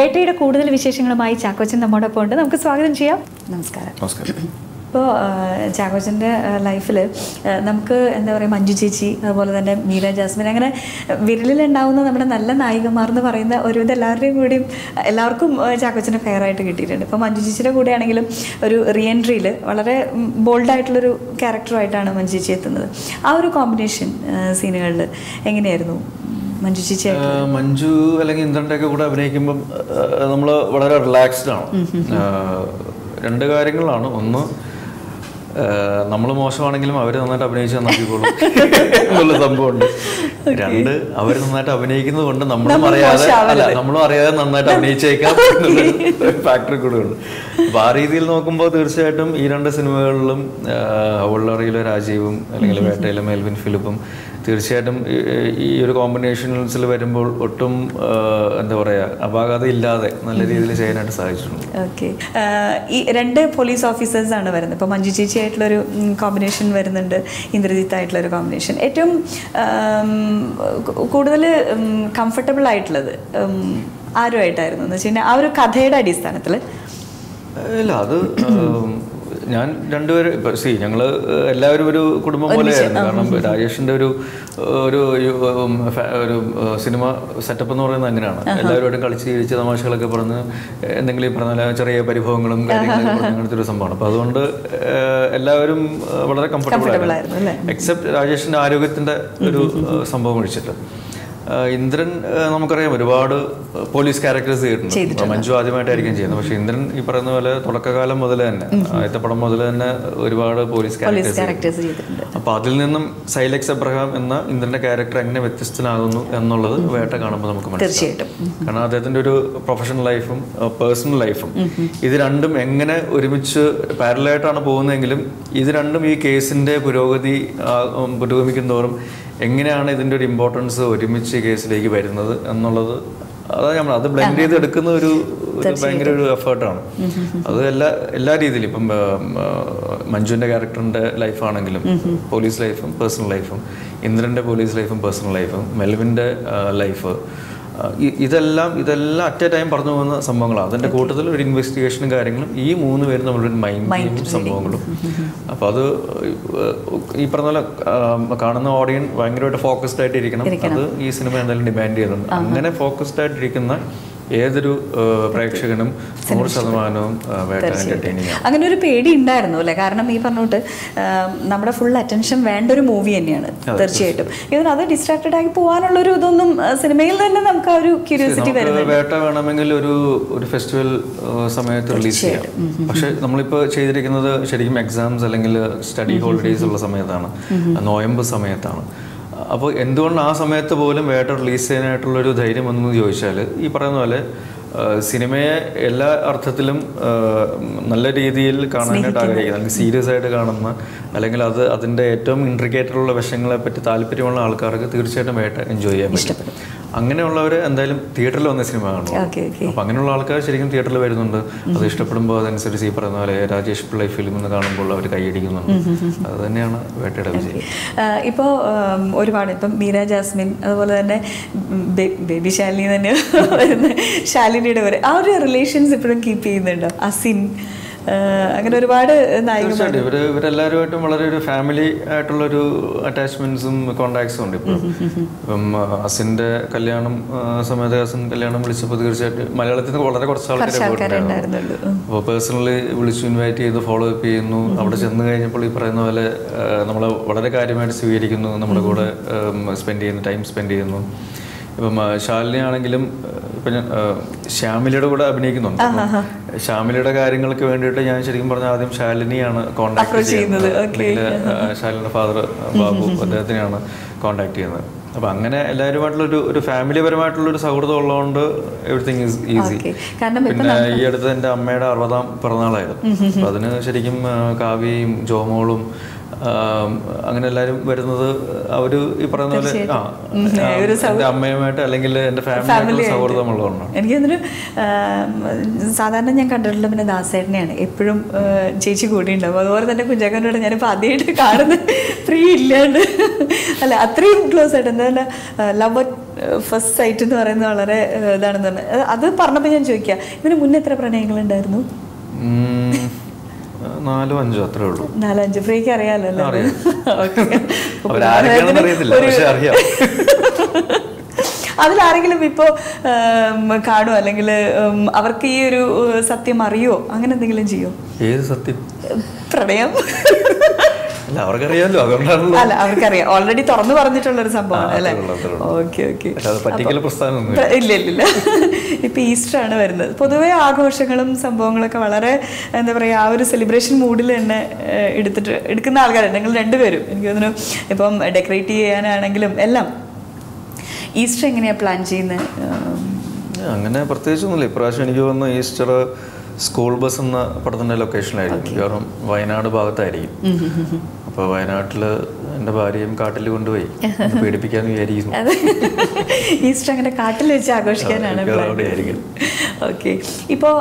വേട്ടയുടെ കൂടുതൽ വിശേഷങ്ങളുമായി ചാക്കോച്ചൻ നമ്മോടൊപ്പം ഉണ്ട് നമുക്ക് സ്വാഗതം ചെയ്യാം നമസ്കാരം നമസ്കാരം ഇപ്പോൾ ചാക്കോച്ചൻ്റെ ലൈഫിൽ നമുക്ക് എന്താ പറയുക മഞ്ജു ചേച്ചി അതുപോലെ തന്നെ മീര ജാസ്മിൻ അങ്ങനെ വിരലിലുണ്ടാവുന്ന നമ്മുടെ നല്ല നായികമാർ എന്ന് പറയുന്ന ഒരുവിധം എല്ലാവരുടെയും കൂടിയും എല്ലാവർക്കും ചാക്കോച്ചനെ ഫെയർ ആയിട്ട് കിട്ടിയിട്ടുണ്ട് ഇപ്പോൾ മഞ്ജു ചേച്ചിയുടെ കൂടെ ആണെങ്കിലും ഒരു റീ എൻട്രിയിൽ വളരെ ബോൾഡായിട്ടുള്ളൊരു ക്യാരക്ടറായിട്ടാണ് മഞ്ജു ചേച്ചി എത്തുന്നത് ആ ഒരു കോമ്പിനേഷൻ സീനുകളിൽ എങ്ങനെയായിരുന്നു മഞ്ജു ചേച്ചി ആ, മഞ്ജു അല്ലെങ്കിൽ ഇന്ദ്രന്റെ ഒക്കെ കൂടെ അഭിനയിക്കുമ്പം നമ്മൾ വളരെ റിലാക്സ്ഡ് ആണ് ആ, രണ്ട് കാര്യങ്ങളാണ് ഒന്ന് നമ്മൾ മോശമാണെങ്കിലും അവർ നന്നായിട്ട് അഭിനയിച്ച് നോക്കിക്കോളും എന്നുള്ള സംഭവമുണ്ട് രണ്ട് അവർ നന്നായിട്ട് അഭിനയിക്കുന്നത് കൊണ്ട് നമ്മളും അറിയാതെ അല്ല നമ്മളും അറിയാതെ നന്നായിട്ട് അഭിനയിച്ചേക്കാം എന്നുള്ളൊരു ഫാക്ടറി കൂടെ ഉണ്ട് അപ്പൊ ആ രീതിയിൽ നോക്കുമ്പോൾ തീർച്ചയായിട്ടും ഈ രണ്ട് സിനിമകളിലും അവളറിയിലെ രാജീവും അല്ലെങ്കിൽ വേട്ടയിലെ മെൽവിൻ ഫിലിപ്പും തീർച്ചയായിട്ടും ഈ- ഈ ഒരു കോമ്പിനേഷൻസിൽ വരുമ്പോൾ ഒട്ടും ആ, എന്താ പറയുക അപാകത ഇല്ലാതെ നല്ല രീതിയിൽ ചെയ്യാനായിട്ട് സാധിച്ചിട്ടുണ്ട് ഓക്കെ ഈ രണ്ട് പോലീസ് ഓഫീസേഴ്സ് ആണ് വരുന്നത് ഇപ്പോൾ മഞ്ജു ചേച്ചി ആയിട്ടുള്ളൊരു കോമ്പിനേഷൻ വരുന്നുണ്ട് ഇന്ദ്രജിത്ത് ആയിട്ടുള്ളൊരു കോമ്പിനേഷൻ ഏറ്റവും കൂടുതൽ കംഫർട്ടബിൾ ആയിട്ടുള്ളത് ഉം, ആരുമായിട്ടായിരുന്നു എന്ന് വെച്ച് കഴിഞ്ഞാൽ ആ ഒരു കഥയുടെ അടിസ്ഥാനത്തിൽ ഇല്ല അത് ഉം, ഞാൻ രണ്ടുപേരും ഇപ്പൊ സി ഞങ്ങള് എല്ലാവരും ഒരു കുടുംബം പോലെയായിരുന്നു കാരണം രാജേഷിന്റെ ഒരു ഒരു ഉം, ഫ- ഒരു ഉം, സിനിമ സെറ്റപ്പ് എന്ന് പറയുന്നത് അങ്ങനെയാണ് എല്ലാവരുമായിട്ടും കളിച്ച് ചിരിച്ച് തമാശകളൊക്കെ പറഞ്ഞ് എന്തെങ്കിലും ഈ പറഞ്ഞ പോലെ ചെറിയ പരിഭവങ്ങളും കാര്യങ്ങളൊക്കെ പറഞ്ഞ് അങ്ങനത്തെ ഒരു സംഭവമാണ് അപ്പൊ അതുകൊണ്ട് ഏഹ്, എല്ലാവരും ഏഹ്, വളരെ കംഫർട്ടബിൾ ആയിരുന്നു അല്ലേ? എക്സെപ്റ്റ് രാജേഷിന്റെ ആരോഗ്യത്തിന്റെ ഒരു ഏഹ്, സംഭവം ഒഴിച്ചിട്ട് ഏഹ്, ഇന്ദ്രൻ ഏഹ്, നമുക്കറിയാം ഒരുപാട് പോലീസ് ക്യാരക്ടേഴ്സ് ചെയ്തിട്ടുണ്ട് മഞ്ജു ആദ്യമായിട്ടായിരിക്കും ചെയ്യുന്നത് പക്ഷെ ഇന്ദ്രൻ ഈ പറയുന്ന പോലെ തുടക്കകാലം മുതൽ തന്നെ ആദ്യത്തെ പടം മുതൽ തന്നെ ഒരുപാട് പോലീസ് പോലീസ് ക്യാരക്ടേഴ്സ് ക്യാരക്ടേഴ്സ് ചെയ്തിട്ടുണ്ട് അപ്പൊ അതിൽ നിന്നും സൈലക്സ് അബ്രഹാം എന്ന ഇന്ദ്രന്റെ ക്യാരക്ടർ എങ്ങനെ വ്യത്യസ്തനാകുന്നു എന്നുള്ളത് വേട്ട കാണുമ്പോൾ നമുക്ക് മനസ്സിലാവും തീർച്ചയായിട്ടും കാരണം അദ്ദേഹത്തിന്റെ ഒരു പ്രൊഫഷണൽ ലൈഫും പേഴ്സണൽ ലൈഫും ഇത് രണ്ടും എങ്ങനെ ഒരുമിച്ച് പാരലായിട്ടാണ് പോകുന്നതെങ്കിലും ഇത് രണ്ടും ഈ കേസിന്റെ പുരോഗതി ആ, ഉം, പുരോഗമിക്കുന്തോറും എങ്ങനെയാണ് ഇതിന്റെ ഒരു ഇമ്പോർട്ടൻസ് ഒരുമിച്ച് ഈ കേസിലേക്ക് വരുന്നത് എന്നുള്ളത് അതാ നമ്മൾ അത് ബ്ലെൻഡ് ചെയ്ത് എടുക്കുന്ന ഒരു ഒരു ഭയങ്കര ഒരു എഫേർട്ടാണ് അത് എല്ലാ എല്ലാ രീതിയിലും ഇപ്പം ആ, ആ, മഞ്ജുവിന്റെ ക്യാരക്ടറിന്റെ ലൈഫാണെങ്കിലും പോലീസ് ലൈഫും പേഴ്സണൽ ലൈഫും ഇന്ദ്രന്റെ പോലീസ് ലൈഫും പേഴ്സണൽ ലൈഫും മെൽവിന്റെ ലൈഫ് ആ, ഇ- ഇതെല്ലാം ഇതെല്ലാം അറ്റ് എ ടൈം പറഞ്ഞു പോകുന്ന സംഭവങ്ങളാണ് അതിന്റെ കൂട്ടത്തിൽ ഒരു ഇൻവെസ്റ്റിഗേഷനും കാര്യങ്ങളും ഈ മൂന്ന് പേരും നമ്മളുടെ മൈൻഡ് സംഭവങ്ങളും അപ്പൊ അത് ഈ പറഞ്ഞ പോലെ ആ, കാണുന്ന ഓഡിയൻ ഭയങ്കരമായിട്ട് ഫോക്കസ്ഡ് ആയിട്ട് ഇരിക്കണം അത് ഈ സിനിമ എന്തായാലും ഡിമാൻഡ് ചെയ്യുന്നുണ്ട് അങ്ങനെ ഫോക്കസ്ഡ് ആയിട്ടിരിക്കുന്ന ഏതൊരു ആ, പ്രേക്ഷകനും നൂറ് ശതമാനവും ആ, വേട്ട എന്റർടൈനിങ് ആണ് അങ്ങനെ ഒരു പേടി ഉണ്ടായിരുന്നു അല്ലേ കാരണം ഈ പറഞ്ഞോട്ട് നമ്മുടെ ഫുൾ അറ്റൻഷൻ വേണ്ട ഒരു മൂവി തന്നെയാണ് തീർച്ചയായിട്ടും ഇതിന് അത് ഡിസ്ട്രാക്റ്റഡ് ആയി പോകാനുള്ള ഒരു ഇതൊന്നും ആ, സിനിമയിൽ തന്നെ നമുക്ക് ആ ഒരു ക്യൂരിയോസിറ്റി നമുക്ക് വേട്ട വേണമെങ്കിൽ ഒരു ഒരു ഫെസ്റ്റിവൽ സമയത്ത് റിലീസ് ചെയ്യാം പക്ഷെ നമ്മളിപ്പോൾ ചെയ്തിരിക്കുന്നത് ശരിക്കും എക്സാംസ് അല്ലെങ്കിൽ സ്റ്റഡി ഹോളിഡേയ്സ് ഉള്ള സമയത്താണ് നോയമ്പ് സമയത്താണ് അപ്പോൾ എന്തുകൊണ്ട് ആ സമയത്ത് പോലും വേട്ട റിലീസ് ചെയ്യാനായിട്ടുള്ള ഒരു ധൈര്യം എന്ന് ചോദിച്ചാൽ ഈ പറയുന്ന പോലെ ആ, സിനിമയെ എല്ലാ അർത്ഥത്തിലും ആ, നല്ല രീതിയിൽ കാണാനായിട്ട് ആഗ്രഹിക്കുന്നത് അല്ലെങ്കിൽ സീരിയസ് ആയിട്ട് കാണുന്ന അല്ലെങ്കിൽ അത് അതിൻ്റെ ഏറ്റവും ഇൻട്രിക്കേറ്റഡുള്ള വശങ്ങളെ പറ്റി താല്പര്യമുള്ള ആൾക്കാർക്ക് തീർച്ചയായിട്ടും വേട്ട എൻജോയ് ചെയ്യാൻ പറ്റും അങ്ങനെയുള്ളവർ എന്തായാലും തിയേറ്ററിൽ വന്ന സിനിമ കാണും ഓക്കെ ഓക്കെ അപ്പൊ അങ്ങനെയുള്ള ആൾക്കാർ ശരിക്കും തിയേറ്ററിൽ വരുന്നുണ്ട് അത് ഇഷ്ടപ്പെടുമ്പോൾ അതനുസരിച്ച് ഈ പറയുന്ന പോലെ രാജേഷ് പിള്ളൈ ഫിലിം എന്ന് കാണുമ്പോൾ അവർ കൈയടിക്കുന്നുണ്ട് അത് തന്നെയാണ് വേട്ടയുടെ വിജയം ഇപ്പോൾ ഒരുപാട് ഇപ്പം മീര ജാസ്മിൻ അതുപോലെ തന്നെ ഉം, ബേ- ബേബി ശാലിനി തന്നെ വരുന്ന ശാലിനിയുടെ വരെ ആ ഒരു റിലേഷൻസ് ഇപ്പോഴും കീപ്പ് ചെയ്യുന്നുണ്ടോ അസിൻ ആ, അങ്ങനെ ഒരുപാട് നായികമാർ തീർച്ചയായിട്ടും ഇവര് ഇവരെല്ലാവരുമായിട്ടും വളരെ ഒരു ഫാമിലി ആയിട്ടുള്ള ഒരു അറ്റാച്ച്മെന്റ്സും കോണ്ടാക്ട്സും ഉണ്ട് ഇപ്പം ഇപ്പം ആ, അസിന്റെ കല്യാണം ആ, സമയത്ത് അസിൻ കല്യാണം വിളിച്ചപ്പോൾ തീർച്ചയായിട്ടും മലയാളത്തിൽ നിന്ന് വളരെ കുറച്ച് ആൾക്കാരെ പോയിട്ടുണ്ടായിരുന്നു ഉണ്ടായിരുന്നുള്ളൂ ഉം. അപ്പോൾ പേഴ്സണലി വിളിച്ചു ഇൻവൈറ്റ് ചെയ്ത് ഫോളോ അപ്പ് ചെയ്യുന്നു അവിടെ ചെന്ന് കഴിഞ്ഞപ്പോൾ ഈ പറയുന്ന പോലെ നമ്മൾ വളരെ കാര്യമായിട്ട് സ്വീകരിക്കുന്നു നമ്മുടെ കൂടെ സ്പെൻഡ് ചെയ്യുന്നു ടൈം സ്പെൻഡ് ചെയ്യുന്നു ഇപ്പം ആ, ശാലിനി ആണെങ്കിലും ആ, ഇപ്പം ഞാൻ ആ, ശ്യാമിലിയുടെ കൂടെ അഭിനയിക്കുന്നുണ്ട് അപ്പം ശ്യാമിലിയുടെ കാര്യങ്ങൾക്ക് വേണ്ടിയിട്ട് ഞാൻ ശരിക്കും പറഞ്ഞ ആദ്യം ശാലിനിയാണ് കോൺടാക്ട് ചെയ്യുന്നത് അല്ലെങ്കിൽ ശാലിനിയുടെ ഫാദർ ബാബു അദ്ദേഹത്തിനെയാണ് കോൺടാക്ട് ചെയ്യുന്നത് അപ്പം അങ്ങനെ എല്ലാവരുമായിട്ടുള്ള ഒരു ഒരു ഫാമിലി പരമായിട്ടുള്ള ഒരു സൗഹൃദം ഉള്ളതുകൊണ്ട് എവറിത്തിങ് ഈസ് ഈസി ഓക്കെ കാരണം ഇപ്പം പിന്നെ ഈ അടുത്ത് എൻ്റെ അമ്മയുടെ അറുപതാം പിറന്നാളായിരുന്നു അപ്പൊ അതിന് ശരിക്കും ആ, കാവ്യയും ജോമോളും ആ, അങ്ങനെ എല്ലാവരും വരുന്നത് അവര് ഈ പറയുന്ന പോലെ ആ ആ, എൻ്റെ അമ്മയുമായിട്ട് അല്ലെങ്കിൽ എൻ്റെ ഫാമിലിയായിട്ടുള്ള സൗഹൃദമുള്ളതുകൊണ്ടാണ് എനിക്ക് തോന്നുന്നു സാധാരണ ഞാൻ കണ്ടിട്ടുള്ള പിന്നെ ദാസേട്ടനെയാണ് എപ്പോഴും ആ, ചേച്ചി കൂടി ഉണ്ടാവും അതുപോലെ തന്നെ കുഞ്ചാക്കനോട് ഞാനിപ്പോൾ ആദ്യമായിട്ട് കാണുന്നത് ഫ്രീ ഇല്ലാണ്ട് അല്ല അത്രയും ക്ലോസ് ആയിട്ട് എന്താ ലവ് ഫസ്റ്റ് സൈറ്റ് എന്ന് പറയുന്നത് വളരെ ഏഹ്, ഇതാണെന്ന് പറഞ്ഞു അത് അത് പറഞ്ഞപ്പോൾ ഞാൻ ചോദിക്കാം ഇതിന് മുന്നേ എത്ര പ്രണയങ്ങളുണ്ടായിരുന്നു ഉം, നാലോ അഞ്ചോ അത്രേ ഉള്ളൂ നാലഞ്ച് ഫ്രീക്ക് അറിയാലോ അല്ലേ? അറിയാം. ഓക്കേ. അവരാരൊക്കെയാണെന്ന് അറിയത്തില്ല ഒരു- പക്ഷെ അറിയാം അതിലാരെങ്കിലും ഇപ്പോൾ കാണുമോ അല്ലെങ്കിൽ ഉം, അവർക്ക് ഈ ഒരു ഏഹ്, സത്യം അറിയോ അങ്ങനെ എന്തെങ്കിലും ചെയ്യോ ഏത് സത്യം പ്രണയം അല്ല അവർക്കറിയാമല്ലോ അതുകൊണ്ടാണല്ലോ അല്ല അവർക്കറിയാം ഓൾറെഡി തുറന്നു പറഞ്ഞിട്ടുള്ള ഒരു സംഭവമാണ് ആ, അല്ലേ അത്രേ ഉള്ളൂ, അത്രേ ഉള്ളൂ. ഓക്കെ ഓക്കെ പക്ഷെ അത് പറ്റിക്കൽ പ്രസ്ഥാനമൊന്നും പ്ര- ഇല്ല ഇല്ല ഇല്ല ഇപ്പൊ ഈസ്റ്റർ ആണ് വരുന്നത് പൊതുവെ ആഘോഷങ്ങളും സംഭവങ്ങളൊക്കെ വളരെ എന്താ പറയുക ആ ഒരു സെലിബ്രേഷൻ മൂഡിൽ തന്നെ ഏഹ്, എടുത്തിട്ട് എടുക്കുന്ന ആൾക്കാരുണ്ട് നിങ്ങൾ രണ്ടുപേരും എനിക്ക് തോന്നുന്നു ഇപ്പം ഡെക്കറേറ്റ് ചെയ്യാനാണെങ്കിലും എല്ലാം ഈസ്റ്റർ എങ്ങനെയാ പ്ലാൻ ചെയ്യുന്നത് അങ്ങനെ പ്രത്യേകിച്ചൊന്നുമില്ല ഇപ്രാവശ്യം എനിക്ക് തോന്നുന്നു ഈസ്റ്റർ സ്കൂൾ ബസ് എന്ന പടത്തിൻ്റെ ലൊക്കേഷനിലായിരിക്കും മിക്കവാറും വയനാട് ഭാഗത്തായിരിക്കും അപ്പോൾ വയനാട്ടിൽ എൻ്റെ ഭാര്യയും കാട്ടിൽ കൊണ്ടുപോയി ഒന്ന് പേടിപ്പിക്കാന്ന് വിചാരിക്കുന്നു അത് ഈസ്റ്റർ അങ്ങനെ കാട്ടിൽ വെച്ച് ആഘോഷിക്കാനാണ് മിക്കവാറും അവിടെയായിരിക്കും. ഓക്കെ ഇപ്പോൾ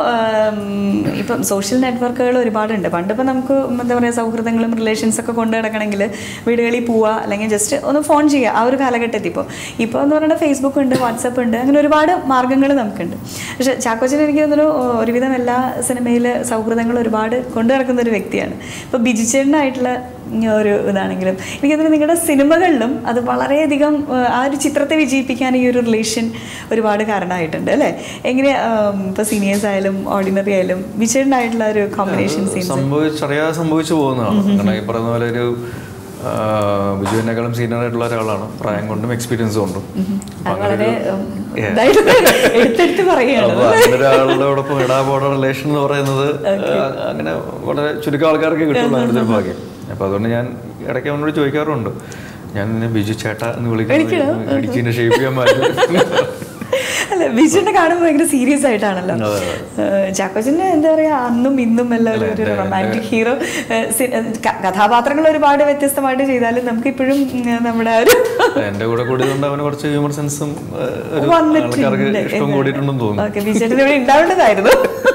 ഇപ്പം സോഷ്യൽ നെറ്റ്വർക്കുകൾ ഒരുപാടുണ്ട് പണ്ടിപ്പോൾ നമുക്ക് എന്താ പറയുക സൗഹൃദങ്ങളും റിലേഷൻസ് ഒക്കെ കൊണ്ടു നടക്കണമെങ്കിൽ വീടുകളിൽ പോവുക അല്ലെങ്കിൽ ജസ്റ്റ് ഒന്ന് ഫോൺ ചെയ്യുക ആ ഒരു കാലഘട്ടത്തിൽ ഇപ്പോൾ ഇപ്പോൾ എന്ന് പറയുന്നത് ഫേസ്ബുക്ക് ഉണ്ട് വാട്സപ്പ് ഉണ്ട് അങ്ങനെ ഒരുപാട് മാർഗ്ഗങ്ങൾ നമുക്കുണ്ട് പക്ഷേ ചാക്കോച്ചൻ എനിക്ക് തോന്നുന്നു ഒരുവിധം എല്ലാ സിനിമയിൽ സൗഹൃദങ്ങൾ ഒരുപാട് കൊണ്ടു നടക്കുന്ന ഒരു വ്യക്തിയാണ് ഇപ്പോൾ ബിജിച്ചേട്ടനായിട്ടുള്ള ഒരു ഇതാണെങ്കിലും എനിക്ക് തോന്നുന്നു നിങ്ങളുടെ സിനിമകളിലും അത് വളരെയധികം ആ, ആ ഒരു ചിത്രത്തെ വിജയിപ്പിക്കാൻ ഈ ഒരു റിലേഷൻ ഒരുപാട് കാരണമായിട്ടുണ്ട് അല്ലേ എങ്ങനെ ഇപ്പോൾ സീനിയേഴ്സ് ആയാലും ഓർഡിനറി ആയാലും വിജയനായിട്ടുള്ള ഒരു കോമ്പിനേഷൻ സീൻസ് സംഭവിച്ചറിയാതെ സംഭവിച്ചു പോകുന്നതാണ് കാരണം ഈ പറയുന്ന പോലെ ഒരു ആ, ബിജുവിനേക്കാളും സീനിയർ ആയിട്ടുള്ള ഒരാളാണ് പ്രായം കൊണ്ടും എക്സ്പീരിയൻസ് കൊണ്ടും അപ്പൊ അത് അങ്ങനെ വളരെ ഒരു- ഉം, Yeah. ഇതായിട്ട് എടുത്തെടുത്ത് പറയുകയാണ് അപ്പൊ അങ്ങനെ ഒരാളോടൊപ്പം ഇടാപോട റിലേഷൻ എന്ന് പറയുന്നത് ആ, അങ്ങനെ വളരെ ചുരുക്കം ആൾക്കാർക്ക് കിട്ടുള്ളൂ അങ്ങനത്തെ ഒരു ഭാഗ്യം അപ്പൊ അതുകൊണ്ട് ഞാൻ ഇടയ്ക്ക് അവനോട് ചോദിക്കാറുണ്ട് ഞാൻ നിന്നെ ബിജു ചേട്ട എന്ന് വിളിക്കുന്നത് ഇടിച്ചിന്റെ ഷേപ്പ് ചെയ്യാൻ മാറ്റും അല്ല വിജുവിനെ കാണുമ്പോൾ ഭയങ്കര സീരിയസ് ആയിട്ടാണല്ലോ അതെ, ചാക്കോച്ചന് എന്താ പറയാ അന്നും ഇന്നും എല്ലാം ഒരു- ഒരു റൊമാൻറ്റിക് ഹീറോ കഥാപാത്രങ്ങൾ ഒരുപാട് വ്യത്യസ്തമായിട്ട് ചെയ്താലും നമുക്ക് ഇപ്പോഴും നമ്മുടെ ആ ഒരു എന്റെ കൂടെ കൂടിയതുകൊണ്ട് അവന് കുറച്ച് ഹ്യൂമർ സെൻസും ഒരു വന്നിട്ടുണ്ട് ആൾക്കാർക്ക് ഇഷ്ടം കൂടിയിട്ടുണ്ടെന്ന് തോന്നുന്നു ഓക്കെ വിജയന് ഇവിടെ ഉണ്ടാവേണ്ടതായിരുന്നു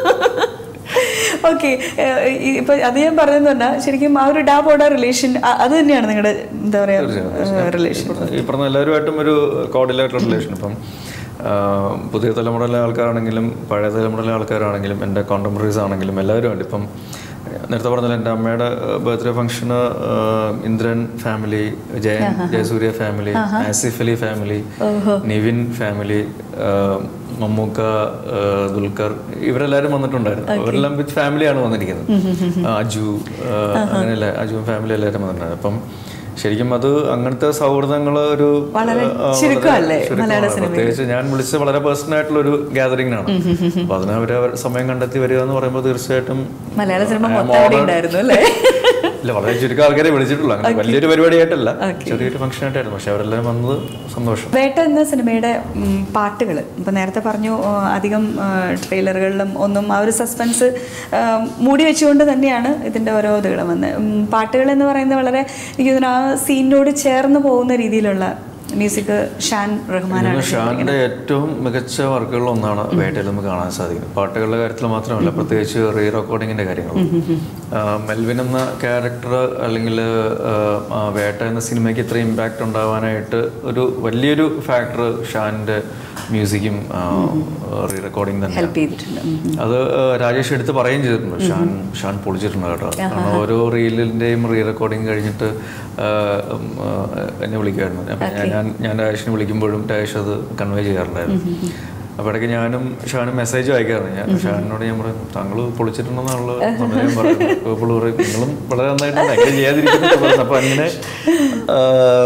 ഓക്കെ ഇപ്പൊ അത് ഞാൻ പറഞ്ഞതെന്ന് പറഞ്ഞാൽ ശരിക്കും ആ ഒരു ഡാ പോഡ റിലേഷൻ അത് തന്നെയാണ് നിങ്ങളുടെ എന്താ പറയാ റിലേഷൻ ഈ പറഞ്ഞ എല്ലാവരുമായിട്ടും ഒരു കോർഡിലായിട്ടുള്ള റിലേഷൻ ഇപ്പം ആ, പുതിയ തലമുറയിലെ ആൾക്കാരാണെങ്കിലും പഴയ തലമുറയിലെ ആൾക്കാരാണെങ്കിലും എൻ്റെ കോണ്ടംപററീസ് ആണെങ്കിലും എല്ലാവരും ഉണ്ട് ഇപ്പം നേരത്തെ പറഞ്ഞല്ലോ എൻ്റെ അമ്മയുടെ ബർത്ത്ഡേ ഫംഗ്ഷന് Indran family Jayan Jayasurya family Asif Ali family Nivin family Mammukka ആ, ദുൽഖർ ഇവരെല്ലാവരും വന്നിട്ടുണ്ടായിരുന്നു അവരെല്ലാം വിത്ത് ഫാമിലിയാണ് വന്നിരിക്കുന്നത് ആ, അജു ആ, അങ്ങനെയല്ല അജുവും ഫാമിലി എല്ലാവരും വന്നിട്ടുണ്ടായിരുന്നു അപ്പം ശരിക്കും അത് അങ്ങനത്തെ സൗഹൃദങ്ങൾ ഒരു വളരെ ആ, വളരെ ചുരുക്കമല്ലേ ചുരുക്കമാണ്. മലയാള സിനിമയിൽ? പ്രത്യേകിച്ച് ഞാൻ വിളിച്ചത് വളരെ പേഴ്സണൽ ആയിട്ടുള്ള ഒരു ഗാദറിംഗാണ് അപ്പൊ അതിന് അവര് അവർ സമയം കണ്ടെത്തി വരിക എന്ന് പറയുമ്പോൾ തീർച്ചയായിട്ടും മലയാള സിനിമ ആ, മൊത്തം അവിടെ modern- ഉണ്ടായിരുന്നു അല്ലേ ഇല്ല വളരെ ചുരുക്കം ആൾക്കാരെ വിളിച്ചിട്ടുള്ളൂ അങ്ങനെ വലിയൊരു പരിപാടിയായിട്ടല്ല ചെറിയൊരു ഫംഗ്ഷൻ ആയിട്ടായിരുന്നു പക്ഷെ അവരെല്ലാം വന്നത് സന്തോഷം വേട്ട എന്ന സിനിമയുടെ പാട്ടുകൾ ഇപ്പം നേരത്തെ പറഞ്ഞു ആ, അധികം ട്രെയിലറുകളിലും ഒന്നും ആ ഒരു സസ്പെൻസ് മൂടി വെച്ചുകൊണ്ട് തന്നെയാണ് ഇതിൻ്റെ ഓരോ ഇതുകളും വന്നത് പാട്ടുകൾ എന്ന് പറയുന്നത് വളരെ എനിക്ക് തോന്നുന്നു ആ സീനിനോട് ചേർന്ന് പോകുന്ന രീതിയിലുള്ള മ്യൂസിക് ഷാൻ റഹ്മാനാണ് ഇതിന് ഷാന്റെ ഏറ്റവും മികച്ച വർക്കുകളിൽ ഒന്നാണ് വേട്ടയിൽ നമുക്ക് കാണാൻ സാധിക്കുന്നത് പാട്ടുകളുടെ കാര്യത്തിൽ മാത്രമല്ല പ്രത്യേകിച്ച് റീ റെക്കോർഡിങ്ങിന്റെ കാര്യങ്ങൾ മെൽവിൻ എന്ന ക്യാരക്ടർ അല്ലെങ്കിൽ വേട്ട എന്ന സിനിമയ്ക്ക് ഇത്ര ഇമ്പാക്റ്റ് ഉണ്ടാവാനായിട്ട് ഒരു വലിയൊരു ഫാക്ടർ ഷാന്റെ മ്യൂസിക്കും റീ റെക്കോർഡിങ് തന്നെ ഹെൽപ്പ് ചെയ്തിട്ടുണ്ട് ഉം. അത് ആ, രാജേഷ് എടുത്ത് പറയുകയും ചെയ്തിട്ടുണ്ട് ഷാൻ ഷാൻ പൊളിച്ചിട്ടുണ്ട് കേട്ടോ കാരണം ഓരോ റീലിന്റെയും റീ റെക്കോർഡിങ് കഴിഞ്ഞിട്ട് ആ, ഉം, ആ, എന്നെ വിളിക്കുമായിരുന്നു അപ്പൊ ഞാൻ- ഞാൻ ഞാൻ രാജേഷിനെ വിളിക്കുമ്പോഴും രാജേഷ് അത് കൺവേ ചെയ്യാറുണ്ടായിരുന്നു അപ്പോൾ ഇടയ്ക്ക് ഞാനും ഷാനും മെസ്സേജ് അയക്കാറുണ്ട് ഞാൻ ഷാനിനോട് ഞാൻ പറയും താങ്കൾ പൊളിച്ചിട്ടുണ്ടെന്നുള്ള സമയം പറയുന്നത് അപ്പോൾ പുള്ളി പറയും നിങ്ങളും വളരെ നന്നായിട്ടുണ്ട് എങ്ങനെ ചെയ്യാതിരിക്കുന്നു പറഞ്ഞു അപ്പോൾ അങ്ങനെ ആ,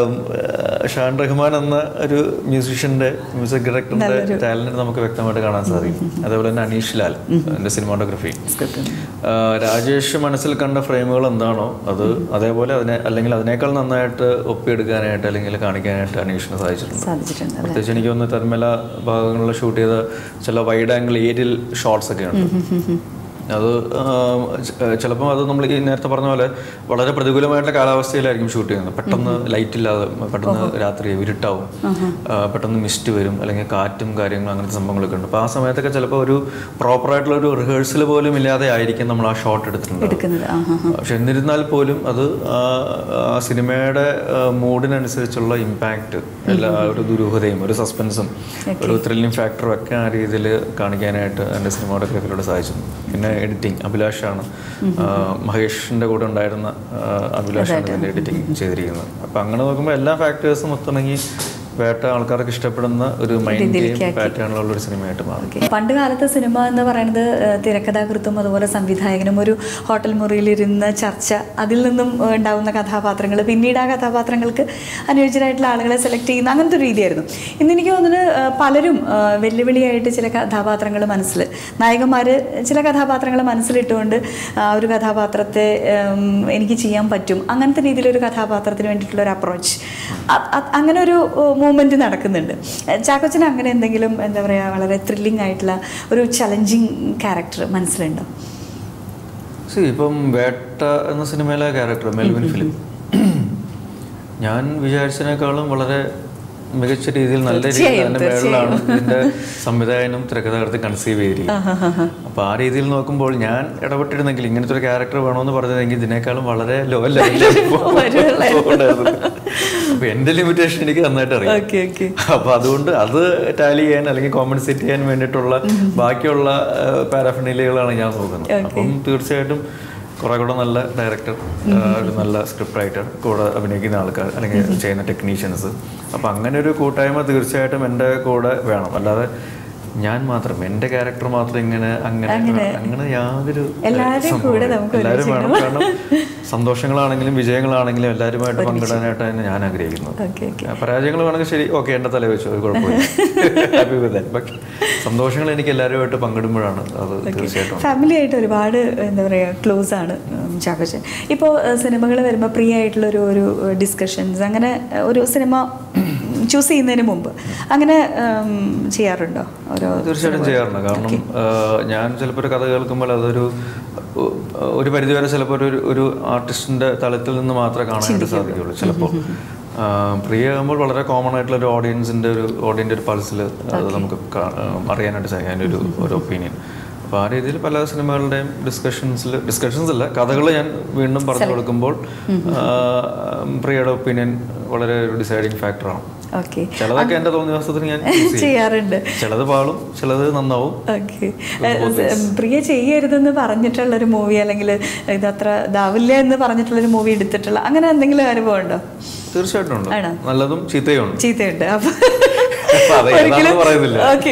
ഷാൻ റഹ്മാൻ എന്ന ഒരു മ്യൂസീഷ്യന്റെ മ്യൂസിക് ഡയറക്ടറിന്റെ ടാലന്റ് നമുക്ക് വ്യക്തമായിട്ട് കാണാൻ സാധിക്കും അതേപോലെ തന്നെ അനീഷ് ലാൽ എൻ്റെ സിനിമാറ്റോഗ്രഫി രാജേഷ് മനസ്സിൽ കണ്ട ഫ്രെയിമുകൾ എന്താണോ അത് അതേപോലെ അതിനെ അല്ലെങ്കിൽ അതിനേക്കാൾ നന്നായിട്ട് ഒപ്പിയെടുക്കാനായിട്ട് അല്ലെങ്കിൽ കാണിക്കാനായിട്ട് അനീഷിന് സാധിച്ചിട്ടുണ്ട് സാധിച്ചിട്ടുണ്ട് അല്ലേ പ്രത്യേകിച്ച് എനിക്ക് തോന്നുന്നു തെന്മല ഭാഗങ്ങളിൽ ഷൂട്ട് ചെയ്ത ചില വൈഡ് ആംഗിൾ ഏരിയൽ ഷോട്ട്സ് ഒക്കെ ഉണ്ട് അത് ചിലപ്പോൾ അത് നമ്മൾ ഈ നേരത്തെ പറഞ്ഞ പോലെ വളരെ പ്രതികൂലമായിട്ടുള്ള കാലാവസ്ഥയിലായിരിക്കും ഷൂട്ട് ചെയ്യുന്നത് പെട്ടെന്ന് ലൈറ്റ് ഇല്ലാതെ പെട്ടെന്ന് രാത്രി ഇരുട്ടാവും ആ, പെട്ടെന്ന് മിസ്റ്റ് വരും അല്ലെങ്കിൽ കാറ്റും കാര്യങ്ങളും അങ്ങനത്തെ സംഭവങ്ങളൊക്കെ ഉണ്ട് അപ്പോൾ ആ സമയത്തൊക്കെ ചിലപ്പോൾ ഒരു പ്രോപ്പറായിട്ടുള്ള ഒരു റിഹേഴ്സൽ പോലും ഇല്ലാതെ ആയിരിക്കും നമ്മൾ ആ ഷോട്ട് എടുത്തിട്ടുണ്ട് എടുക്കുന്നത് ആ ഹാ പക്ഷെ എന്നിരുന്നാൽ പോലും അത് ആ ആ സിനിമയുടെ ആ, മൂഡിനനുസരിച്ചുള്ള ഇമ്പാക്റ്റ് എല്ലാ ഒരു ദുരൂഹതയും ഒരു സസ്പെൻസും ഒരു ത്രില്ലിംഗ് ഫാക്ടറും ഒക്കെ ആ രീതിയിൽ കാണിക്കാനായിട്ട് എൻ്റെ സിനിമോഗ്രാഫിയിലൂടെ സാധിച്ചു പിന്നെ എഡിറ്റിംഗ് അഭിലാഷാണ് ആ, മഹേഷിൻ്റെ കൂടെ ഉണ്ടായിരുന്ന ആ, അഭിലാഷാണ് ഇതിൻ്റെ എഡിറ്റിംഗ് ചെയ്തിരിക്കുന്നത് അപ്പം അങ്ങനെ നോക്കുമ്പോൾ എല്ലാ ഫാക്ടേഴ്സും ഒത്തിണങ്ങി വേട്ട ആൾക്കാർക്ക് ഇഷ്ടപ്പെടുന്ന ഒരു മൈൻഡ് ഗെയിം പാറ്റേണിലുള്ള ഒരു സിനിമയായിട്ട് മാറി ഓക്കെ പണ്ട് കാലത്തെ സിനിമ എന്ന് പറയുന്നത് ഏഹ്, തിരക്കഥാകൃത്തും അതുപോലെ സംവിധായകനും ഒരു ഹോട്ടൽ മുറിയിലിരുന്ന് ചർച്ച അതിൽ നിന്നും ഏഹ്, ഉണ്ടാവുന്ന കഥാപാത്രങ്ങൾ പിന്നീട് ആ കഥാപാത്രങ്ങൾക്ക് അനുയോജ്യരായിട്ടുള്ള ആളുകളെ സെലക്ട് ചെയ്യുന്ന അങ്ങനത്തെ ഒരു രീതിയായിരുന്നു ഇന്ന് എനിക്ക് തോന്നുന്നു ഏഹ്, പലരും ഏഹ്, വെല്ലുവിളിയായിട്ട് ചില കഥാപാത്രങ്ങൾ മനസ്സിൽ നായകന്മാർ ചില കഥാപാത്രങ്ങൾ മനസ്സിലിട്ടുകൊണ്ട് ആ ഒരു കഥാപാത്രത്തെ ഏം, എനിക്ക് ചെയ്യാൻ പറ്റും അങ്ങനത്തെ രീതിയിലൊരു കഥാപാത്രത്തിന് വേണ്ടിയിട്ടുള്ള ഒരു അപ്രോച്ച് അങ്ങനെ ഒരു മൂവ്മെന്റ് നടക്കുന്നുണ്ട് ചാക്കോച്ചന് അങ്ങനെ എന്തെങ്കിലും എന്താ പറയുക വളരെ ത്രില്ലിംഗ് ആയിട്ടുള്ള ഒരു ചലഞ്ചിങ് ക്യാരക്ടർ മനസ്സിലുണ്ടോ സി ഇപ്പം വേട്ട എന്ന സിനിമയിലെ ക്യാരക്ടർ മെൽവിൻ ഫിലിം ഞാൻ വിചാരിച്ചതിനേക്കാളും വളരെ മികച്ച രീതിയിൽ നല്ല രീതിയിൽ തീർച്ചയായും, അതിന്റെ മേളിലാണ് ഇതിന്റെ സംവിധായകനും തിരക്കഥാകൃത്തും കൺസീവ് ചെയ്തിരിക്കുന്നത് അപ്പൊ ആ രീതിയിൽ നോക്കുമ്പോൾ ഞാൻ ഇടപെട്ടിരുന്നെങ്കിൽ ഇങ്ങനത്തെ ഒരു ക്യാരക്ടർ വേണമെന്ന് പറഞ്ഞതെങ്കിൽ ഇതിനേക്കാളും വളരെ ലോ ലെവലിൽ അപ്പൊ എന്റെ ലിമിറ്റേഷൻ എനിക്ക് നന്നായിട്ട് അറിയാം ഓക്കെ ഓക്കെ അപ്പൊ അതുകൊണ്ട് അത് ടാലി ചെയ്യാൻ അല്ലെങ്കിൽ കോമ്പൻസേറ്റ് ചെയ്യാൻ വേണ്ടിയിട്ടുള്ള ബാക്കിയുള്ള പാരാഫിനലികളാണ് ഞാൻ നോക്കുന്നത് അപ്പം തീർച്ചയായിട്ടും കുറെ കൂടെ നല്ല ഡയറക്ടർ ഒരു നല്ല സ്ക്രിപ്റ്റ് റൈറ്റർ കൂടെ അഭിനയിക്കുന്ന ആൾക്കാർ അല്ലെങ്കിൽ ചെയ്യുന്ന ടെക്നീഷ്യൻസ് അപ്പൊ അങ്ങനെ ഒരു കൂട്ടായ്മ തീർച്ചയായിട്ടും എൻ്റെ കൂടെ വേണം അല്ലാതെ ഞാൻ മാത്രം എൻ്റെ ക്യാരക്ടർ മാത്രം ഇങ്ങനെ അങ്ങനെ അങ്ങനെ യാതൊരു എല്ലാവരുടെയും സംഭവമില്ല. കൂടെ നമുക്ക് എല്ലാവരും വേണം കാരണം സന്തോഷങ്ങളാണെങ്കിലും വിജയങ്ങളാണെങ്കിലും എല്ലാവരുമായിട്ട് പങ്കിടാനായിട്ടാണ് ഞാൻ ആഗ്രഹിക്കുന്നത് ഓക്കെ ഓക്കെ ആ, പരാജയങ്ങൾ വേണമെങ്കിൽ ശരി ഓക്കെ എൻ്റെ തല വെച്ചു ഒരു കുഴപ്പമില്ല ഹാപ്പി വിത്ത് ദാറ്റ് ബട്ട് സന്തോഷങ്ങൾ എനിക്ക് എല്ലാവരുമായിട്ട് പങ്കിടുമ്പോഴാണ് അത് തീർച്ചയായിട്ടും ഫാമിലി ആയിട്ട് ഒരുപാട് എന്താ പറയുക ക്ലോസ് ആണ് ഉം, ചാക്കോച്ചൻ ഇപ്പോൾ സിനിമകൾ വരുമ്പോൾ ഫ്രീ ആയിട്ടുള്ള ഒരു ഒരു ഡിസ്കഷൻസ് അങ്ങനെ ഏഹ്, ഒരു സിനിമ ചൂസ് ചെയ്യുന്നതിന് മുമ്പ് അങ്ങനെ ഉം, ചെയ്യാറുണ്ടോ ഓരോ തീർച്ചയായിട്ടും ചെയ്യാറുണ്ട് കാരണം ആ, ഞാൻ ചിലപ്പോൾ ഒരു കഥ കേൾക്കുമ്പോൾ അതൊരു ഉ- ഒരു പരിധിവരെ ചിലപ്പോൾ ഒരു ഒരു ആർട്ടിസ്റ്റിന്റെ തലത്തിൽ നിന്ന് മാത്രമേ കാണാനായിട്ട് സാധിക്കുള്ളൂ ചിലപ്പോൾ പ്രിയ ആകുമ്പോൾ വളരെ കോമൺ ആയിട്ടുള്ള ഒരു ഓഡിയൻസിന്റെ ഒരു ഓഡിയൻ്റെ ഒരു പൾസിൽ അത് നമുക്ക് കാ- ആ, അറിയാനായിട്ട് സാധിക്കും അതിൻ്റെ ഒരു ഒരു ഒപ്പീനിയൻ അപ്പോൾ ആ രീതിയിൽ പല സിനിമകളുടെയും ഡിസ്കഷൻസിൽ ഡിസ്കഷൻസ് അല്ല കഥകൾ ഞാൻ വീണ്ടും പറഞ്ഞു കൊടുക്കുമ്പോൾ ആ, പ്രിയയുടെ ഒപ്പീനിയൻ വളരെ ഒരു ഡിസൈഡിങ് ഫാക്ടറാണ് ഓക്കെ ചിലതൊക്കെ എൻ്റെ തോന്നിയ ദിവസത്തിന് ഞാൻ use ചെയ്യും. ചെയ്യാറുണ്ട് ചിലത് പാളും ചിലത് നന്നാവും ഓക്കെ പ്രിയ ചെയ്യരുതെന്ന് പറഞ്ഞിട്ടുള്ളൊരു മൂവി അല്ലെങ്കിൽ ഇതത്ര ഇതാവില്ല എന്ന് പറഞ്ഞിട്ടുള്ളൊരു മൂവി എടുത്തിട്ടുള്ള അങ്ങനെ എന്തെങ്കിലും അനുഭവം ഉണ്ടോ തീർച്ചയായിട്ടും ഉണ്ട് ആണോ? നല്ലതും ചീത്തയും ഉണ്ട് ചീത്തയുണ്ട് അപ്പൊ അപ്പൊ അത് ഏതാണെന്ന് പറയുന്നില്ല. ഓക്കെ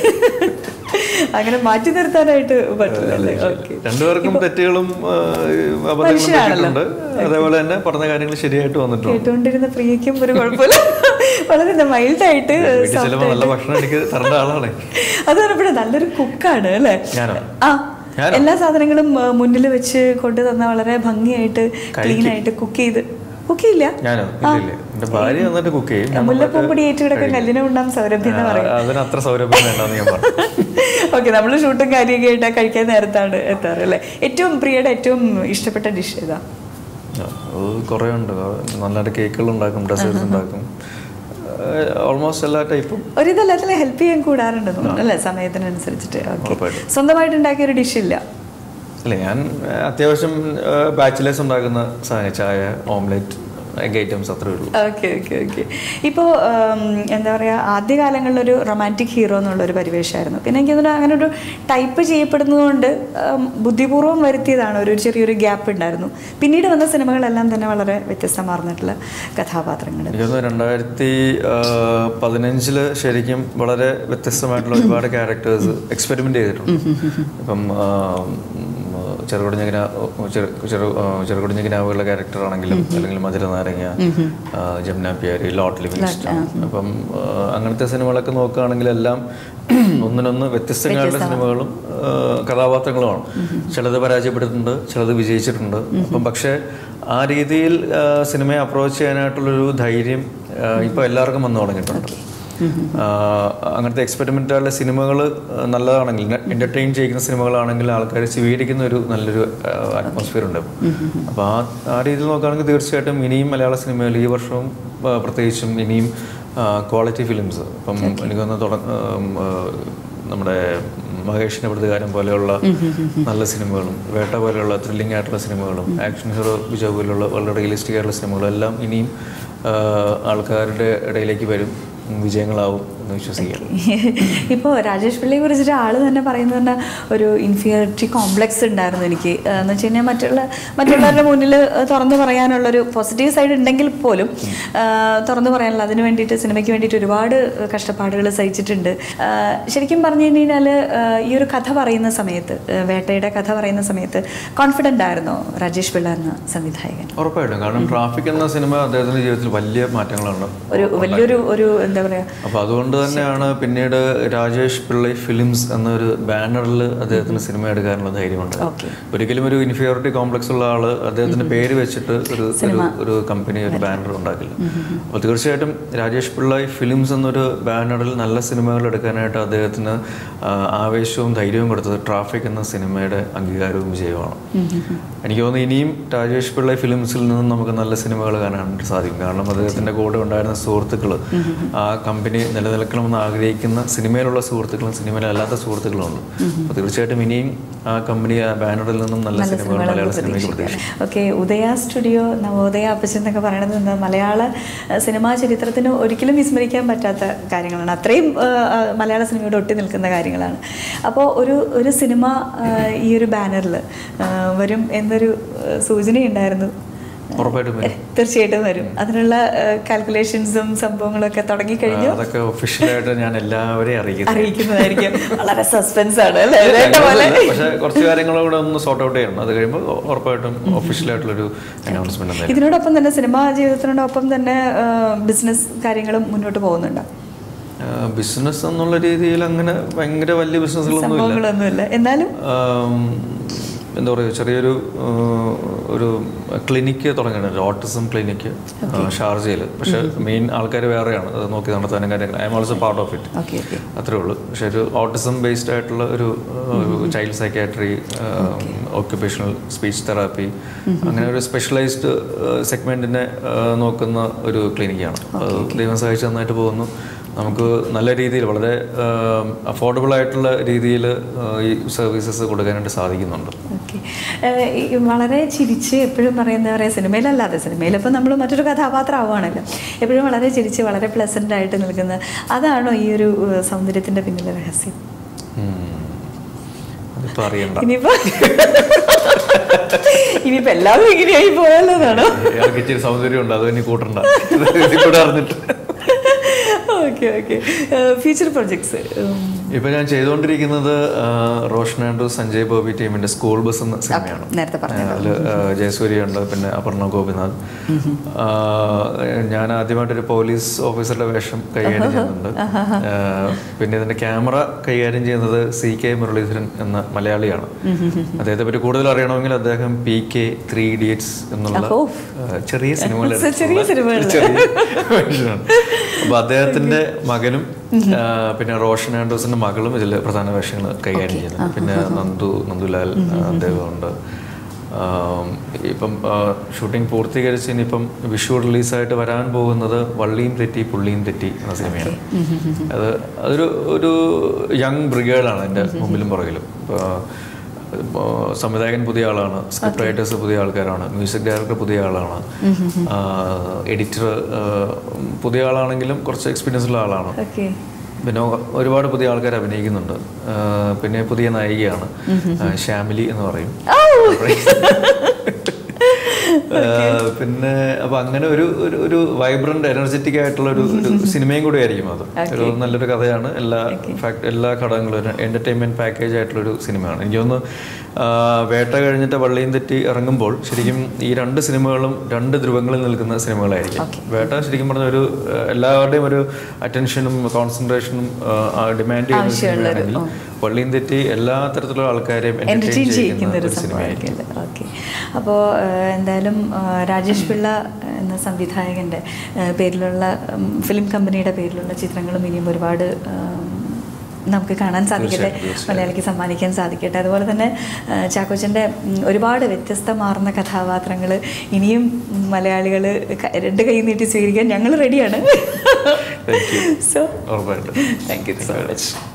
അങ്ങനെ മാറ്റി നിർത്താനായിട്ട് പറ്റില്ല ഓക്കെ രണ്ടുപേർക്കും തെറ്റുകളും ആ, അബദ്ധങ്ങളും മനുഷ്യരാണല്ലോ. പറ്റിയിട്ടുണ്ട് അതേപോലെ തന്നെ പറഞ്ഞ കാര്യങ്ങൾ ശരിയായിട്ട് വന്നിട്ടുണ്ട് കേട്ടുകൊണ്ടിരുന്ന പ്രിയയ്ക്കും ഒരു കുഴപ്പമില്ല വളരെ മൈൽഡായിട്ട് വീട്ടിൽ ചെല്ലുമ്പോൾ നല്ല ഭക്ഷണം എനിക്ക് തരേണ്ട ആളാണ് അത് പറഞ്ഞപ്പോഴേ നല്ലൊരു കുക്കാണ് അല്ലേ ഞാനോ ആ ഞാനോ? എല്ലാ സാധനങ്ങളും മുന്നിൽ വെച്ച് കൊണ്ടു തന്ന വളരെ ഭംഗിയായിട്ട് ക്ലീൻ ആയിട്ട് കുക്ക് ചെയ്ത് കുക്ക് ചെയ്യില്ല ഞാനോ ഇല്ല എന്റെ ഭാര്യ വന്നിട്ട് കുക്ക് ചെയ്യും ഞാൻ മുല്ലപ്പൂമ്പൊടി ഏറ്റുകിടക്കാൻ കല്ലിനെ ഉണ്ടാകും സൗരഭ്യം എന്ന് പറയും ആ, അതിന് അത്ര സൗരഭ്യം വേണ്ടെന്ന് ഞാൻ പറഞ്ഞു ഓക്കെ നമ്മൾ ഷൂട്ടും കാര്യമൊക്കെ ആയിട്ട് കഴിക്കാൻ നേരത്താണ് എത്താറ് അല്ലേ ഏറ്റവും പ്രിയയുടെ ഏറ്റവും ഇഷ്ടപ്പെട്ട ഡിഷ് ഏതാ ആ, അത് കുറേ ഉണ്ട് നല്ലതായിട്ട് കേക്കുകൾ ഉണ്ടാക്കും ഡെസേർട്സ് ഉണ്ടാക്കും ഓൾമോസ്റ്റ് എല്ലാ ടൈപ്പും ഒരിതല്ലാത്തിൽ ഹെൽപ്പ് ചെയ്യാൻ കൂടാറുണ്ട് തോന്നുന്നു അല്ലേ സമയത്തിനനുസരിച്ചിട്ട് ഓക്കെ ഉറപ്പായിട്ടും. സ്വന്തമായിട്ട് ഉണ്ടാക്കിയ ഒരു ഡിഷ് ഇല്ല അല്ല ഞാൻ ആ, അത്യാവശ്യം ബാച്ചിലേഴ്സ് ഉണ്ടാക്കുന്ന സാധനം ചായ ഓംലെറ്റ് എഗ് ഐറ്റംസ് അത്രേ ഉള്ളൂ ഓക്കെ ഓക്കെ ഓക്കെ ഇപ്പോൾ എന്താ പറയുക ആദ്യകാലങ്ങളിലൊരു റൊമാൻറ്റിക് ഹീറോ എന്നുള്ളൊരു പരിവേഷമായിരുന്നു പിന്നെ എനിക്ക് തോന്നുന്നു അങ്ങനെ ഒരു ടൈപ്പ് ചെയ്യപ്പെടുന്നതുകൊണ്ട് ഉം, ബുദ്ധിപൂർവ്വം വരുത്തിയതാണ് ഒരു ചെറിയൊരു ഗ്യാപ്പ് ഉണ്ടായിരുന്നു പിന്നീട് വന്ന സിനിമകളെല്ലാം തന്നെ വളരെ വ്യത്യസ്തമാർന്നിട്ടുള്ള കഥാപാത്രങ്ങൾ എനിക്ക് തോന്നുന്നു രണ്ടായിരത്തി പതിനഞ്ചില് ശരിക്കും വളരെ വ്യത്യസ്തമായിട്ടുള്ള ഒരുപാട് ക്യാരക്ടേഴ്സ് എക്സ്പെരിമെന്റ് ചെയ്തിട്ടുണ്ട് ഇപ്പം ആ, ഉം, ചെറുകുടിഞ്ഞിങ്ങനെ ചെറു ആ, ചെറുകുടിഞ്ഞിങ്ങനാവുള്ള ക്യാരക്ടർ ആണെങ്കിലും അല്ലെങ്കിൽ മധുര നാരങ്ങ ആ, ജമുന പ്യാരി ലോട്ട് ലിവിങ്സ്റ്റൺ അപ്പം ആ, അങ്ങനത്തെ സിനിമകളൊക്കെ നോക്കുകയാണെങ്കിൽ എല്ലാം ഒന്നിനൊന്ന് വ്യത്യസ്തങ്ങളായിട്ടുള്ള സിനിമകളും ആ, കഥാപാത്രങ്ങളുമാണ് ചിലത് പരാജയപ്പെട്ടിട്ടുണ്ട് ചിലത് വിജയിച്ചിട്ടുണ്ട് അപ്പം പക്ഷേ ആ രീതിയിൽ ആ, സിനിമയെ അപ്രോച്ച് ചെയ്യാനായിട്ടുള്ളൊരു ധൈര്യം ആ, ഇപ്പൊ എല്ലാവർക്കും വന്നു തുടങ്ങിയിട്ടുണ്ട് അങ്ങനത്തെ എക്സ്പെരിമെൻ്റൽ സിനിമകൾ നല്ലതാണെങ്കിൽ എൻ്റർടൈൻ ചെയ്യുന്ന സിനിമകളാണെങ്കിൽ ആൾക്കാർ സ്വീകരിക്കുന്ന ഒരു നല്ലൊരു അറ്റ്മോസ്ഫിയർ ഉണ്ട് അപ്പോൾ ആ ആ രീതിയിൽ നോക്കുകയാണെങ്കിൽ തീർച്ചയായിട്ടും ഇനിയും മലയാള സിനിമയിൽ ഈ വർഷവും ആ, പ്രത്യേകിച്ചും ഇനിയും ക്വാളിറ്റി ഫിലിംസ് ഇപ്പം എനിക്ക് തോന്നുന്നു തുട ഉം, ആ, നമ്മുടെ മഹേഷിന്റെ പ്രതികാരം പോലെയുള്ള നല്ല സിനിമകളും വേട്ട പോലെയുള്ള ത്രില്ലിംഗ് ആയിട്ടുള്ള സിനിമകളും ആക്ഷൻ ഹീറോ വിജയ് പോലെയുള്ള വളരെ റിയലിസ്റ്റിക് ആയിട്ടുള്ള സിനിമകളും എല്ലാം ഇനിയും ആ, ആൾക്കാരുടെ ഇടയിലേക്ക് വരും ഉം, വിജയങ്ങളാവും എന്ന് വിശ്വസിക്കാം ഇപ്പോൾ രാജേഷ് പിള്ളയെ കുറിച്ചിട്ട് ആള് തന്നെ പറയുന്നത് തന്നെ ഒരു ഇൻഫീരിയോറിറ്റി കോംപ്ലക്സ് ഉണ്ടായിരുന്നു എനിക്ക് ആ, എന്ന് വെച്ച് കഴിഞ്ഞാൽ മറ്റുള്ള മറ്റുള്ളവരുടെ മുന്നിൽ തുറന്നു പറയാനുള്ളൊരു പോസിറ്റീവ് സൈഡ് ഉണ്ടെങ്കിൽ പോലും ആ, തുറന്നു പറയാനുള്ള അതിന് വേണ്ടിയിട്ട് സിനിമയ്ക്ക് വേണ്ടിയിട്ട് ഒരുപാട് കഷ്ടപ്പാടുകൾ സഹിച്ചിട്ടുണ്ട് ആ, ശരിക്കും പറഞ്ഞു കഴിഞ്ഞാൽ ഈ ഒരു കഥ പറയുന്ന സമയത്ത് ആ, വേട്ടയുടെ കഥ പറയുന്ന സമയത്ത് കോൺഫിഡൻ്റ് ആയിരുന്നോ രാജേഷ് പിള്ള എന്ന സംവിധായകൻ ഉറപ്പായിട്ടും കാരണം ട്രാഫിക് എന്ന സിനിമ അദ്ദേഹത്തിന്റെ ജീവിതത്തിൽ വലിയ മാറ്റങ്ങളാണ് ഒരു വലിയൊരു ഒരു എന്താ പറയുക അപ്പോൾ അതുകൊണ്ട് തന്നെയാണ് പിന്നീട് രാജേഷ് പിള്ളൈ ഫിലിംസ് എന്നൊരു ബാനറിൽ അദ്ദേഹത്തിന് സിനിമ എടുക്കാനുള്ള ധൈര്യമുണ്ട് ഓക്കെ ഒരിക്കലും ഒരു ഇൻഫീരിയോറിറ്റി കോംപ്ലക്സ് ഉള്ള ആള് അദ്ദേഹത്തിന്റെ പേര് വെച്ചിട്ട് ഒരു ഒരു- ഒരു കമ്പനി ഒരു ബാനർ ഉണ്ടാക്കില്ല അപ്പോൾ തീർച്ചയായിട്ടും രാജേഷ് പിള്ളൈ ഫിലിംസ് എന്നൊരു ബാനറിൽ നല്ല സിനിമകൾ എടുക്കാനായിട്ട് അദ്ദേഹത്തിന് ആ, ആവേശവും ധൈര്യവും കൊടുത്തത് ട്രാഫിക് എന്ന സിനിമയുടെ അംഗീകാരവും വിജയമാണ് എനിക്ക് തോന്നുന്നു ഇനിയും രാജേഷ് പിള്ളൈ ഫിലിംസിൽ നിന്നും നമുക്ക് നല്ല സിനിമകൾ കാണാനായിട്ട് സാധിക്കും കാരണം അദ്ദേഹത്തിന്റെ കൂടെ ഉണ്ടായിരുന്ന സുഹൃത്തുക്കൾ ആ കമ്പനി നിലനിൽക്കണമെന്ന് ആഗ്രഹിക്കുന്ന സിനിമയിലുള്ള സുഹൃത്തുക്കളും സിനിമയിലല്ലാത്ത സുഹൃത്തുക്കളും ഉണ്ട് അപ്പോൾ തീർച്ചയായിട്ടും ഇനിയും ആ കമ്പനി ആ ബാനറിൽ നിന്നും നല്ല സിനിമകൾ മലയാള സിനിമയ്ക്ക് പ്രതീക്ഷിക്കും ഓക്കെ ഉദയ സ്റ്റുഡിയോ നവോദയ അപ്പച്ചൻ എന്നൊക്കെ പറയുന്നത് എന്താ മലയാള അഹ്, സിനിമാ ചരിത്രത്തിന് ഒരിക്കലും വിസ്മരിക്കാൻ പറ്റാത്ത കാര്യങ്ങളാണ് അത്രയും അഹ്, അഹ്, മലയാള സിനിമയോട് ഒട്ടി നിൽക്കുന്ന കാര്യങ്ങളാണ് അപ്പോൾ ഒരു ഒരു സിനിമ അഹ്, ഈ ഒരു ബാനറിൽ വരും എന്നൊരു അഹ്, സൂചനയുണ്ടായിരുന്നു ഉറപ്പായിട്ടും വരും. തീർച്ചയായിട്ടും വരും അതിനുള്ള കാൽക്കുലേഷൻസും സംഭവങ്ങളും ഒക്കെ തുടങ്ങിക്കഴിഞ്ഞു അതൊക്കെ ഒഫീഷ്യലായിട്ട് ഞാൻ എല്ലാവരെയും അറിയിക്കുന്നു അറിയിക്കുന്നതായിരിക്കും വളരെ സസ്പെൻസ് ആണ് അല്ലേ വേണ്ട പോലെ പക്ഷേ കുറച്ച് കാര്യങ്ങളൂടെ ഒന്ന് സോർട്ട് ഔട്ട് ചെയ്യണം അത് കഴിയുമ്പോൾ ഉറപ്പായിട്ടും ഒഫീഷ്യലായിട്ടുള്ളൊരു അനൗൺസ്മെന്റ് എന്തായാലും ഇതിനോടൊപ്പം തന്നെ സിനിമാ ജീവിതത്തിനോടൊപ്പം തന്നെ ബിസിനസ് കാര്യങ്ങളും മുന്നോട്ട് പോകുന്നുണ്ട് ബിസിനസ് എന്നുള്ള രീതിയിൽ അങ്ങനെ ഭയങ്കര വലിയ ബിസിനസ്സുകളൊന്നും ഇല്ല സംഭവങ്ങളൊന്നുമില്ല എന്നാലും ആം, എന്താ പറയുക ചെറിയൊരു ആ, ഒരു ക്ലിനിക്ക് തുടങ്ങിയിട്ടുണ്ട് ഓട്ടിസം ക്ലിനിക്ക് ഷാർജയിൽ പക്ഷെ മെയിൻ ആൾക്കാർ വേറെയാണ് അത് നോക്കി നടത്താനും കാര്യങ്ങൾ I am also part of it okay okay അത്രേ ഉള്ളൂ പക്ഷെ ഒരു ഓട്ടിസം ബേസ്ഡ് ആയിട്ടുള്ള ഒരു child psychiatry occupational speech therapy അങ്ങനെ ഒരു സ്പെഷ്യലൈസ്ഡ് സെഗ്മെന്റിനെ നോക്കുന്ന ഒരു ക്ലിനിക്കാണ് അത് ദൈവം സഹായിച്ച് നന്നായിട്ട് പോകുന്നു നമുക്ക് നല്ല രീതിയിൽ വളരെ അഫോർഡബിൾ ആയിട്ടുള്ള രീതിയിൽ ഈ സർവീസസ് കൊടുക്കാനായിട്ട് സാധിക്കുന്നുണ്ട് ഓക്കെ വളരെ ചിരിച്ച് എപ്പോഴും പറയുന്ന പറയാ സിനിമയിലല്ലാതെ സിനിമയിലിപ്പോൾ നമ്മൾ മറ്റൊരു കഥാപാത്രം ആവുകയാണല്ലോ എപ്പോഴും വളരെ ചിരിച്ച് വളരെ പ്ലസൻ്റ് ആയിട്ട് നിൽക്കുന്ന അതാണോ ഈ ഒരു ഏഹ്, സൗന്ദര്യത്തിന്റെ പിന്നിലെ രഹസ്യം ഉം. അതിപ്പോ അറിയണ്ട ഇനിയിപ്പോ ഇനിയിപ്പോ എല്ലാവരും ഇങ്ങനെയായി പോയല്ലോ എന്നാണോ ഇയാൾക്ക് ഇച്ചിരി സൗന്ദര്യം ഉണ്ട് അത് ഇനി കൂട്ടണ്ട ഇതിൽ കൂടെ അറിഞ്ഞിട്ട് ഓക്കെ ഓക്കെ ഫ്യൂച്ചർ പ്രൊജക്ട്സ് ഇപ്പൊ ഞാൻ ചെയ്തുകൊണ്ടിരിക്കുന്നത് ആ, റോഷൻ ആൻഡ്രു സഞ്ജയ് ബോബി ടീമിന്റെ സ്കൂൾ ബസ് എന്ന സിനിമയാണ് നേരത്തെ പറഞ്ഞു അതിൽ ജയസൂര്യ ഉണ്ട് പിന്നെ അപർണ ഗോപിനാഥ് ആ, ഞാൻ ആദ്യമായിട്ടൊരു പോലീസ് ഓഫീസറുടെ വേഷം കൈകാര്യം ചെയ്യുന്നുണ്ട് ആ, പിന്നെ ഇതിന്റെ ക്യാമറ കൈകാര്യം ചെയ്യുന്നത് സി കെ മുരളീധരൻ എന്ന മലയാളിയാണ് അദ്ദേഹത്തെ പറ്റി കൂടുതൽ അറിയണമെങ്കിൽ അദ്ദേഹം പി കെ ത്രീ ഇഡിയറ്റ്സ് എന്നുള്ള ഓ. ആ, ചെറിയ സിനിമകൾ ചെറിയ സിനിമകളിൽ. അപ്പൊ അദ്ദേഹത്തിന്റെ മകനും ആ, പിന്നെ റോഷൻ ആൻഡ്രൂസിന്റെ മകളും ഇതിൽ പ്രധാന വേഷങ്ങൾ കൈകാര്യം ചെയ്യുന്നു പിന്നെ നന്ദു നന്ദുലാൽ ആ, അദ്ദേഹമുണ്ട് ആം, ഇപ്പം ഷൂട്ടിംഗ് പൂർത്തീകരിച്ച് ഇനിയിപ്പം വിഷു റിലീസായിട്ട് വരാൻ പോകുന്നത് വള്ളിയും തെറ്റി പുള്ളിയും തെറ്റി എന്ന സിനിമയാണ് അത് അതൊരു ഒരു യങ് ബ്രിഗേഡാണ് എൻ്റെ മുമ്പിലും പുറകിലും ഇപ്പോൾ ഇപ്പോ സംവിധായകൻ പുതിയ ആളാണ് സ്ക്രിപ്റ്റ് റൈറ്റേഴ്സ് പുതിയ ആൾക്കാരാണ് മ്യൂസിക് ഡയറക്ടർ പുതിയ ആളാണ് എഡിറ്റർ പുതിയ ആളാണെങ്കിലും കുറച്ച് എക്സ്പീരിയൻസ് ഉള്ള ആളാണ് ഓക്കെ പിന്നെ ഒരുപാട് പുതിയ ആൾക്കാർ അഭിനയിക്കുന്നുണ്ട് ആ, പിന്നെ പുതിയ നായികയാണ് ആ, ശ്യാമിലി എന്ന് പറയും ആ, പിന്നെ അപ്പൊ അങ്ങനെ ഒരു ഒരു- ഒരു വൈബ്രന്റ് എനർജറ്റിക് ആയിട്ടുള്ള ഒരു ഒരു സിനിമയും കൂടി ആയിരിക്കും അത് ഒരു നല്ലൊരു കഥയാണ് എല്ലാ ഫാക്ട് എല്ലാ ഘടകങ്ങളും ഒരു എന്റർടൈൻമെന്റ് പാക്കേജ് ആയിട്ടുള്ള ഒരു സിനിമയാണ് എനിക്ക് തോന്നുന്നു ആ, വേട്ട കഴിഞ്ഞിട്ട് വള്ളിയും തെറ്റി ഇറങ്ങുമ്പോൾ ശരിക്കും ഈ രണ്ട് സിനിമകളും രണ്ട് ധ്രുവങ്ങളിൽ നിൽക്കുന്ന സിനിമകളായിരിക്കും വേട്ട ശരിക്കും പറഞ്ഞ ഒരു ആ, എല്ലാവരുടെയും ഒരു അറ്റൻഷനും കോൺസെൻട്രേഷനും ഡിമാൻഡ് ചെയ്യുന്ന ഒരു സിനിമയാണെങ്കിൽ വള്ളിയും തെറ്റി എല്ലാ തരത്തിലുള്ള ആൾക്കാരെയും എൻ്റർടൈൻ എന്റർടൈൻ ചെയ്യിക്കുന്ന ചെയ്യുന്ന ഒരു ഒരു സിനിമയായിരിക്കും സംഭവമായിരിക്കും ഓക്കെ അപ്പോൾ എന്തായാലും ആ, രാജേഷ് പിള്ള ആ, എന്ന സംവിധായകൻ്റെ ആ, പേരിലുള്ള ഉം, ഫിലിം കമ്പനിയുടെ പേരിലുള്ള ചിത്രങ്ങളും ഇനിയും ഒരുപാട് ആം, നമുക്ക് കാണാൻ സാധിക്കട്ടെ തീർച്ചയായും, തീർച്ചയായും. മലയാളിക്ക് സമ്മാനിക്കാൻ സാധിക്കട്ടെ അതുപോലെ തന്നെ ആ, ചാക്കോച്ചൻ്റെ ഉം, ഒരുപാട് വ്യത്യസ്തമാർന്ന കഥാപാത്രങ്ങൾ ഇനിയും മലയാളികൾ രണ്ട് കൈ നീട്ടി സ്വീകരിക്കാൻ ഞങ്ങൾ റെഡിയാണ് Thank you. സോ ഉറപ്പായിട്ടും താങ്ക് യു സോ മച്ച്